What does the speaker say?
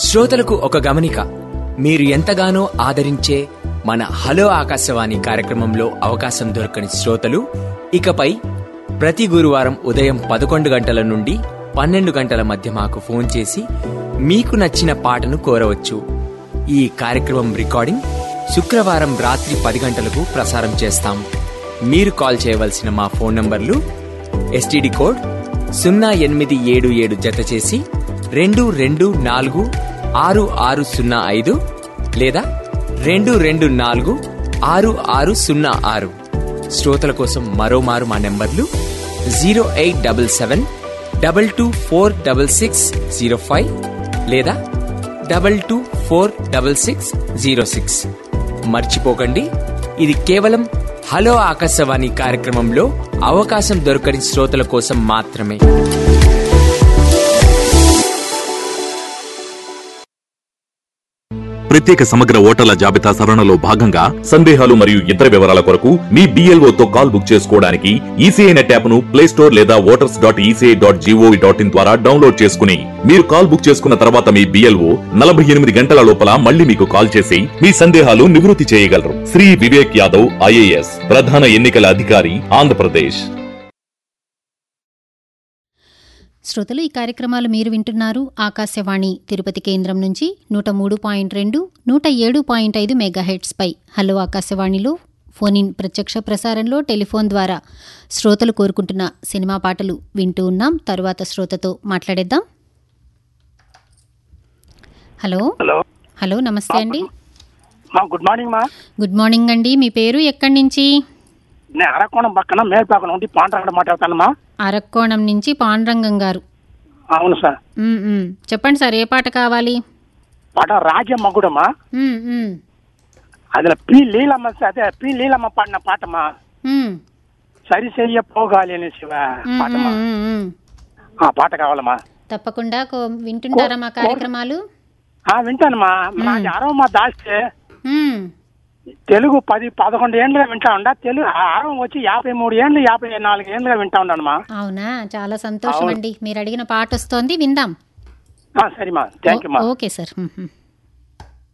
శ్రోతలకు ఒక గమనిక మీరు ఎంతగానో ఆదరించే మన హలో ఆకాశవాణి కార్యక్రమంలో అవకాశం దొరకని శ్రోతలు ఇకపై ప్రతి గురువారం ఉదయం పదకొండు గంటల నుండి పన్నెండు గంటల మధ్య మాకు ఫోన్ చేసి మీకు నచ్చిన పాటను కోరవచ్చు ఈ కార్యక్రమం రికార్డింగ్ శుక్రవారం రాత్రి పది గంటలకు ప్రసారం చేస్తాం మీరు కాల్ చేయవలసిన మా ఫోన్ నంబర్లు ఎస్టీడీ కోడ్ సున్నా ఎనిమిది ఏడు ఏడు జత చేసి రెండు రెండు నాలుగు ఆరు ఆరు సున్నా ఐదు లేదా రెండు రెండు నాలుగు ఆరు ఆరు సున్నా ఆరు శ్రోతల కోసం మరోమారు మా నెంబర్లు zero eight double seven double two four double six zero five లేదా double two four double six zero six మర్చిపోకండి ఇది కేవలం హలో ఆకాశవాణి కార్యక్రమంలో అవకాశం దొరకని శ్రోతల కోసం మాత్రమే ప్రత్యేక సమగ్ర ఓటర్ల జాబితా సవరణలో భాగంగా సందేహాలు మరియు ఇతర వివరాల కొరకు మీ BLO తో కాల్ బుక్ చేసుకోవడానికి ఈసీఐ నెట్ యాప్ ను ప్లే స్టోర్ లేదా voters dot ECI dot GOV dot in ద్వారా డౌన్లోడ్ చేసుకుని మీరు కాల్ బుక్ చేసుకున్న తర్వాత మీ బిఎల్ఓ నలభై ఎనిమిది గంటల లోపల మళ్ళీ మీకు కాల్ చేసి మీ సందేహాలు నివృత్తి చేయగలరు శ్రీ వివేక్ యాదవ్ ఐఏఎస్ ప్రధాన ఎన్నికల అధికారి ఆంధ్రప్రదేశ్ శ్రోతలు ఈ కార్యక్రమాలు మీరు వింటున్నారు ఆకాశవాణి తిరుపతి కేంద్రం నుంచి నూట మూడు పాయింట్ రెండు నూట ఏడు పాయింట్ ఐదు మెగాహెట్స్పై హలో ఆకాశవాణిలో ఫోన్ ఇన్ ప్రత్యక్ష ప్రసారంలో టెలిఫోన్ ద్వారా శ్రోతలు కోరుకుంటున్న సినిమా పాటలు వింటూ ఉన్నాం తరువాత శ్రోతతో మాట్లాడేద్దాం హలో హలో హలో నమస్తే అండి మా గుడ్ మార్నింగ్ మా గుడ్ మార్నింగ్ అండి మీ పేరు ఎక్కడి నుంచి నేను అరకోణం పక్కన మేల్పాక నుండి పాండ్రంగ మాట్లాడతానమ్మా అరక్కోణం నుంచి పాండ్రంగం గారు అవును సార్ మ్, మ్. చెప్పండి సార్ ఏ పాట కావాలి పాట రాజమగుడమ్మా మ్, మ్. అదిలో పి లీలమ్మ స- అదే పి లీలమ్మ పాడిన పాటమ్మా మ్. సరి చెయ్య పోగాలి అనేసి వా- మ్, పాటమ్మా మ్, మ్, మ్. ఆ పాట కావాలమ్మా తప్పకుండా కో- వింటుంటారా మా కార్యక్రమాలు ఆ వింటానమ్మా నాది అరవమ్మ దాస్తే మ్మ్. తెలుగు పది పదకొండు ఏండ్లుగా వింటా ఉండా తెలుగు ఆ అరవం వచ్చి యాభై మూడు ఏండ్లు యాభై నాలుగు ఏండ్లుగా వింటా ఉన్నానమ్మా అవునా చాలా సంతోషం అండి మీరు అడిగిన పాట వస్తోంది విందాం ఆ, సరిమ్మా థ్యాంక్ యూ మా ఓకే సార్ మ్మ్, మ్మ్.